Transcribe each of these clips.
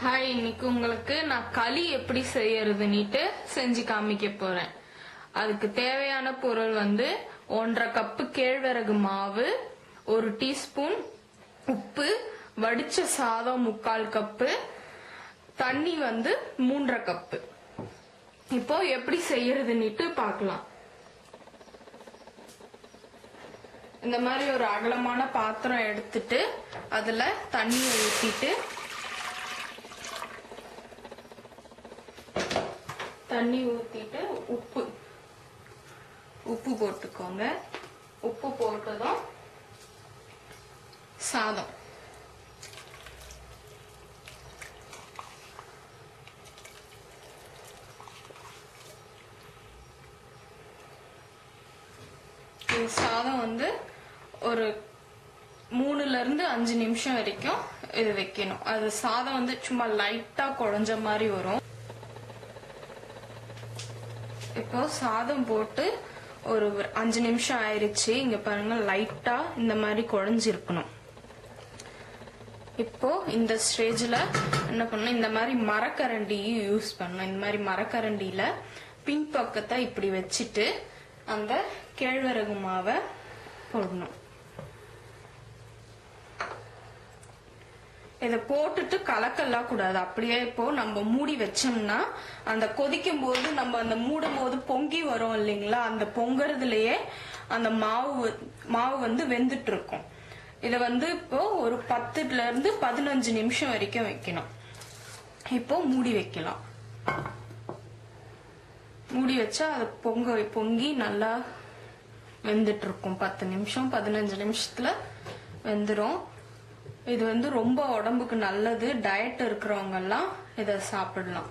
hi இன்னைக்கு உங்களுக்கு நான் களி எப்படி செய்யறதுன்னுட்டு செஞ்சு காமிக்க போறேன் அதுக்கு தேவையான பொருள் வந்து ஒன்றரை கப்பு கேழ்வரகு மாவு ஒரு டீஸ்பூன் உப்பு வடிச்ச சாதம் முக்கால் கப்பு தண்ணி வந்து மூன்றரை கப்பு இப்போ எப்படி செய்யறதுன்னுட்டு பார்க்கலாம் இந்த மாதிரி ஒரு அகலமான பாத்திரம் எடுத்துட்டு அதுல தண்ணியை ஊத்திட்டு தண்ணி ஊத்திட்டு உப்பு உப்பு போட்டுக்கோங்க உப்பு போட்டதும் சாதம் இந்த சாதம் வந்து ஒரு மூணுல இருந்து அஞ்சு நிமிஷம் வரைக்கும் இது வைக்கணும் அது சாதம் வந்து சும்மா லைட்டா குழஞ்ச மாதிரி வரும் இப்போ சாதம் போட்டு ஒரு அஞ்சு நிமிஷம் ஆயிருச்சு இங்க பாருங்க லைட்டா இந்த மாதிரி குழஞ்சிருக்கணும் இப்போ இந்த ஸ்டேஜ்ல என்ன பண்ணணும் இந்த மாதிரி மரக்கரண்டியும் யூஸ் பண்ணணும் இந்த மாதிரி மரக்கரண்டியில பின் பக்கத்தை இப்படி வச்சுட்டு அந்த கேழ்வரகு மாவை போடணும் இதை போட்டுட்டு கலக்கலாம் கூடாது அப்படியே இப்போ நம்ம மூடி வச்சோம்னா அந்த கொதிக்கும் போது நம்ம அந்த மூடும் போது பொங்கி வரும் இல்லைங்களா அந்த பொங்கறதுலயே அந்த மாவு மாவு வந்து வெந்துட்டு இருக்கும் இதை வந்து இப்போ ஒரு பத்துல இருந்து பதினஞ்சு நிமிஷம் வரைக்கும் வைக்கணும் இப்போ மூடி வைக்கலாம் மூடி வச்சா அது பொங்க பொங்கி நல்லா வெந்துட்டு இருக்கும் பத்து நிமிஷம் பதினஞ்சு நிமிஷத்துல வெந்துடும் இது வந்து ரொம்ப உடம்புக்கு நல்லது டயட் இருக்கிறவங்க எல்லாம் இத சாப்பிடலாம்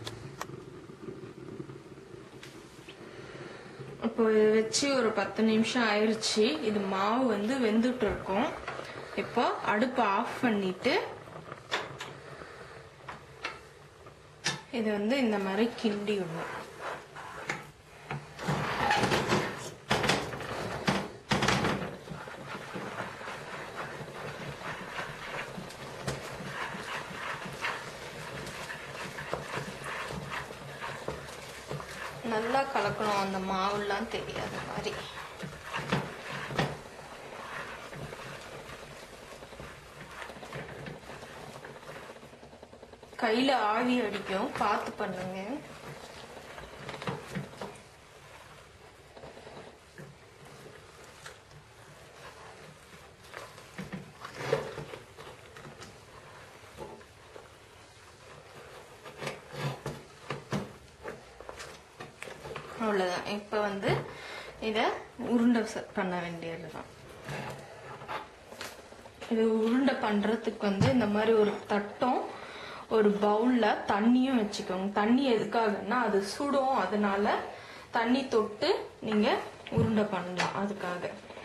இப்போ இதை வச்சு ஒரு பத்து நிமிஷம் ஆயிருச்சு இது மாவு வந்து வெந்துட்டு இருக்கும் இப்போ அடுப்பை ஆஃப் பண்ணிட்டு இது வந்து இந்த மாதிரி கிண்டி விடணும் நல்லா கலக்கணும் அந்த மாவுலாம் தெரியாத மாதிரி கையில ஆவி அடிக்கும் பார்த்து பண்ணுங்க அவ்வளவுதான் இப்ப வந்து இத உருண்டை ச- பண்ண வேண்டியதுதான் இது உருண்டை பண்றதுக்கு வந்து இந்த மாதிரி ஒரு தட்டம் ஒரு பவுல்ல தண்ணியும் வச்சுக்கோங்க தண்ணி எதுக்காகன்னா அது சுடும் அதனால தண்ணி தொட்டு நீங்க உருண்டை பண்ணலாம் அதுக்காக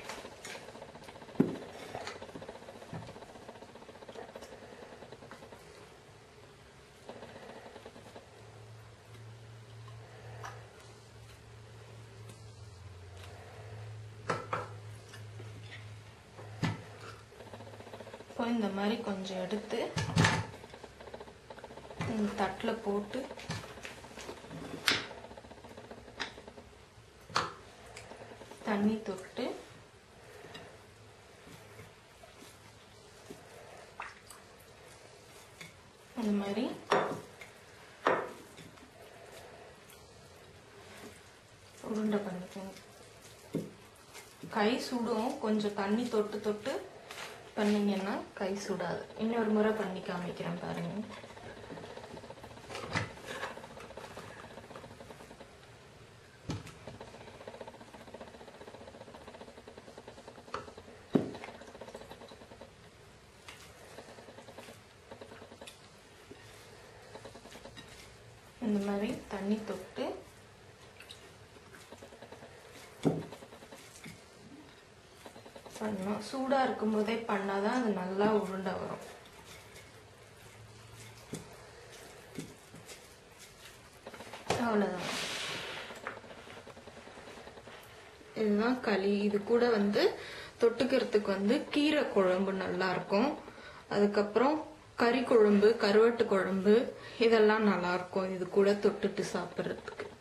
இப்போ இந்த மாதிரி கொஞ்சம் எடுத்து இந்த தட்டில் போட்டு தண்ணி தொட்டு அந்த மாதிரி உருண்டை பண்ணிக்கோங்க கை சுடும் கொஞ்சம் தண்ணி தொட்டு தொட்டு பண்ணீங்கன்னா கை சுடாது இன்னொரு முறை பண்ணி காமிக்கிறேன் பாருங்க இந்த மாதிரி தண்ணி தொட்டு பண்ணணும் சூடா இருக்கும்போதே பண்ணாதான் அது நல்லா உருண்டை வரும் அவ்வளவுதான் இதுதான் களி இது கூட வந்து தொட்டுக்கிறதுக்கு வந்து கீரை குழம்பு நல்லா இருக்கும் அதுக்கப்புறம் கறி குழம்பு கருவாட்டு குழம்பு இதெல்லாம் நல்லா இருக்கும் இது கூட தொட்டுட்டு சாப்பிட்றதுக்கு